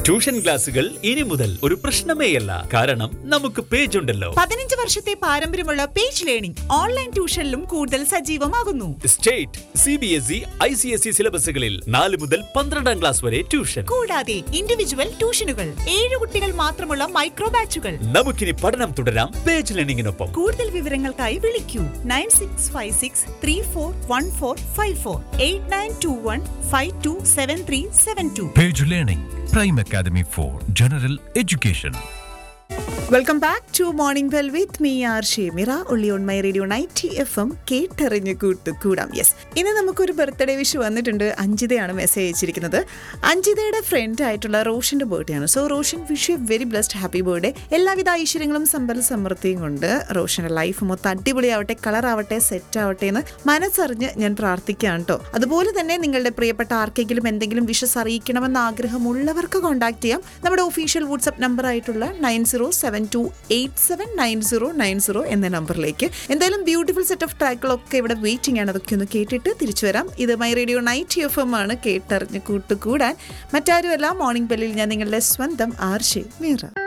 Tuition ക്ലാസുകൾ ഇനി മുതൽ ഒരു പ്രശ്നമേയല്ല കാരണം നമുക്ക് പേജ് ഉണ്ടല്ലോ പതിനഞ്ച് വർഷത്തെ പാരമ്പര്യമുള്ള പേജ് ലേണിംഗ് ഓൺലൈൻ ട്യൂഷനിലും കൂടുതൽ സജീവമാകുന്നു state C B S E I C S E സിലബസുകളിൽ നാല് മുതൽ പന്ത്രണ്ടാം ക്ലാസ് വരെ ട്യൂഷൻ കൂടാതെ ഇൻഡിവിജ്വൽ ട്യൂഷനുകൾ ഏഴ് കുട്ടികൾ മാത്രമുള്ള മൈക്രോ ബാച്ചുകൾ നമുക്കിനി പഠനം തുടരാം പേജ് ലേണിംഗിനൊപ്പം കൂടുതൽ വിവരങ്ങൾക്കായി വിളിക്കൂ nine six five six three four one four five four eight nine two one five two seven three seven two Page Learning, Prime Academy for General Education. Welcome back to morning bell with me R Shemira ഉള്ളി on my radio ninety F M കേട്ടറിഞ്ഞ് കൂട്ടുകൂടാം yes ഇന്ന് നമുക്കൊരു birthday wish വന്നിട്ടുണ്ട് അഞ്ജിതയാണ് message അയച്ചിരിക്കുന്നത് അഞ്ജിതയുടെ friend ആയിട്ടുള്ള റോഷന്റെ ബർത്ത്ഡേ ആണ് so Roshan wish you very blessed happy birthday എല്ലാവിധ ഐശ്വര്യങ്ങളും സമ്പൽ സമൃദ്ധിയും കൊണ്ട് റോഷന്റെ ലൈഫ് മൊത്തം അടിപൊളിയാവട്ടെ കളർ ആവട്ടെ സെറ്റ് ആവട്ടെ എന്ന് മനസ്സറിഞ്ഞ് ഞാൻ പ്രാർത്ഥിക്കുകയാണ് കേട്ടോ അതുപോലെ തന്നെ നിങ്ങളുടെ പ്രിയപ്പെട്ട ആർക്കെങ്കിലും എന്തെങ്കിലും വിഷസ് അറിയിക്കണമെന്ന് ആഗ്രഹമുള്ളവർക്ക് കോൺടാക്ട് ചെയ്യാം നമ്മുടെ ഒഫീഷ്യൽ വാട്സ്ആപ്പ് നമ്പർ ആയിട്ടുള്ള nine zero seven two eight seven nine zero nine zero എന്ന നമ്പറിലേക്ക് എന്തായാലും ബ്യൂട്ടിഫുൾ സെറ്റ് ഓഫ് ട്രാക്കുകളൊക്കെ ഇവിടെ വെയിറ്റിംഗ് ആണ് അതൊക്കെ ഒന്ന് കേട്ടിട്ട് തിരിച്ചു വരാം ഇത് my radio ninety F M ആണ് കേട്ടറിഞ്ഞ് കൂട്ടുകൂടാൻ മറ്റാരുമല്ല മോർണിംഗ് ബെല്ലിൽ ഞാൻ നിങ്ങളുടെ സ്വന്തം ആർഷെ മീറ